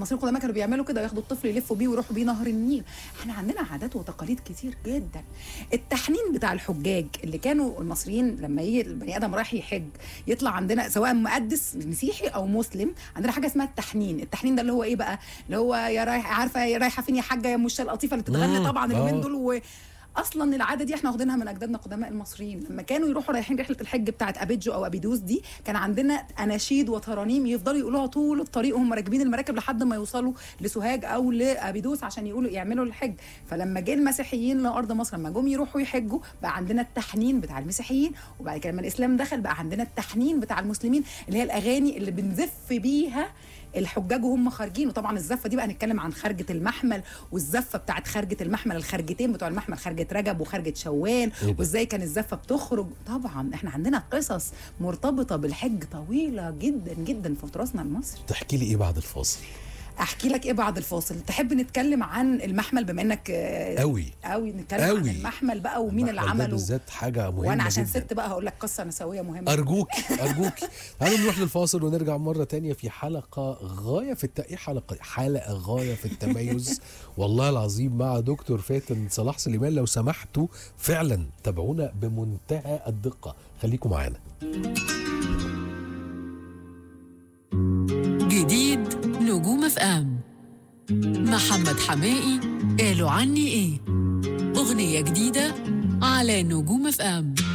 المصريين القدماء كانوا بيعملوا كده ياخدوا الطفل يلفوا بيه ويروحوا بيه نهر النيل احنا عندنا عادات وتقاليد كتير جدا التحنين بتاع الحجاج اللي كانوا المصريين لما يجي البني ادم رايح يحج يطلع عندنا سواء مقدس مسيحي او مسلم عندنا حاجه اسمها التحنين التحنين ده اللي هو ايه بقى اللي هو يا رايح عارفه يا رايحه فين يا حاجه يا مش اللطيفه اللي تتغنى مم، طبعا اليومين آه. دول و اصلا العاده دي احنا واخدينها من اجدادنا قدماء المصريين لما كانوا يروحوا رايحين رحله الحج بتاعت ابيجو او ابيدوس دي كان عندنا اناشيد وترانيم يفضلوا يقولوها طول الطريق وهم راكبين المراكب لحد ما يوصلوا لسوهاج او لابيدوس عشان يقولوا يعملوا الحج فلما جه المسيحيين لارض مصر لما جم يروحوا يحجوا بقى عندنا التحنين بتاع المسيحيين وبعد كده لما الاسلام دخل بقى عندنا التحنين بتاع المسلمين اللي هي الاغاني اللي بنزف بيها الحجاج وهم خارجين وطبعا الزفه دي بقى هنتكلم عن خرجه المحمل والزفه بتاعت خرجه المحمل الخرجتين بتوع المحمل خرجه رجب وخرجه شوال إيه ده؟ وازاي كان الزفه بتخرج طبعا احنا عندنا قصص مرتبطه بالحج طويله جدا جدا في تراثنا المصري تحكي لي ايه بعد الفاصل احكي لك ايه بعد الفاصل تحب نتكلم عن المحمل بما انك آه، قوي قوي نتكلم عن قوي. المحمل بقى ومين اللي المحمل ده عمله بالذات حاجه مهمه وانا عشان جدا. ست بقى هقول لك قصه نسويه مهمه ارجوك ارجوك تعالوا نروح للفاصل ونرجع مره تانية في حلقه غايه في الت... إيه حلقه حلقه غايه في التميز والله العظيم مع دكتور فاتن صلاح سليمان لو سمحتوا فعلا تابعونا بمنتهى الدقه خليكم معانا جديد نجوم اف ام محمد حمائي قالوا عني ايه اغنيه جديده على نجوم اف ام